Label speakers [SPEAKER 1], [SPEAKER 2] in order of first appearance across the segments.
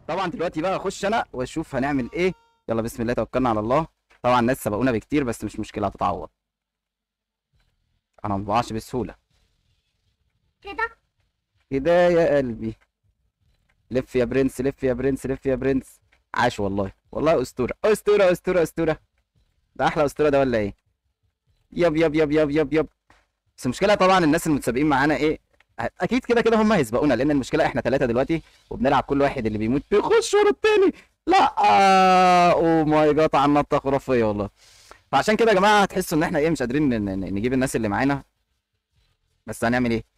[SPEAKER 1] طبعا دلوقتي بقى اخش انا واشوف هنعمل ايه يلا بسم الله توكلنا على الله طبعا الناس سبقونا بكتير بس مش مشكله هتتعوض انا ما بقعش بسهوله
[SPEAKER 2] كده
[SPEAKER 1] كده يا قلبي لف يا برنس لف يا برنس لف يا برنس عاش والله والله اسطوره اسطوره اسطوره اسطوره ده احلى اسطوره ده ولا ايه يب يب يب يب يب يب بس المشكله طبعا الناس المتسابقين معانا ايه اكيد كده كده هم هيسبقونا لان المشكله احنا ثلاثه دلوقتي وبنلعب كل واحد اللي بيموت بيخش ورا التاني لا اوه ماي جاد على النطه خرافيه والله فعشان كده يا جماعه هتحسوا ان احنا ايه مش قادرين ن- ن- نجيب الناس اللي معانا بس هنعمل ايه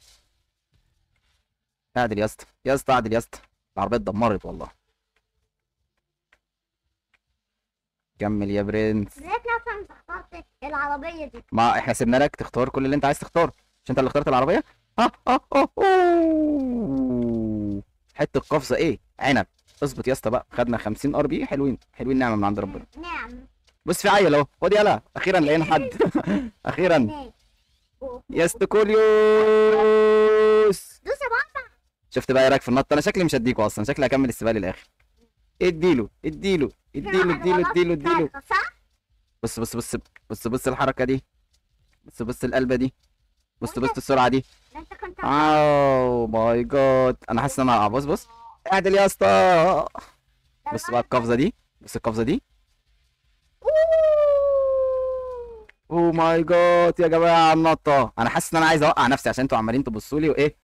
[SPEAKER 1] اعدل يا اسطى يا اسطى اعدل يا اسطى العربيه اتدمرت والله كمل يا برنس
[SPEAKER 2] لقيت نفسي انت اخترت العربية دي
[SPEAKER 1] ما احنا سيبنا لك تختار كل اللي انت عايز تختاره مش انت اللي اخترت العربيه ها ها ها أوه. حته قفزه ايه عنب اظبط يا اسطى بقى خدنا 50 ار بي حلوين حلوين نعمه من عند ربنا
[SPEAKER 2] نعم
[SPEAKER 1] بص في عيل اهو خد يلا اخيرا لقينا حد اخيرا
[SPEAKER 2] نعم
[SPEAKER 1] يا استكوليوس
[SPEAKER 2] دوس يا بابا
[SPEAKER 1] شفت بقى ايه رايك في النط انا شكلي مش هديكوا اصلا شكلي هكمل السباق للاخر اديله اديله اديله اديله اديله اديله
[SPEAKER 2] صح؟
[SPEAKER 1] بص بص بص بص بص الحركه دي بص بص القلبه دي بص بص السرعه دي
[SPEAKER 2] ده انت كنت
[SPEAKER 1] اوه ماي جاد انا حاسس ان انا هقع بص بص اعدل يا اسطى بص بقى القفزه دي بص القفزه دي اوه ماي جاد يا جماعه على النطه انا حاسس ان انا عايز اوقع نفسي عشان انتوا عمالين تبصوا لي وايه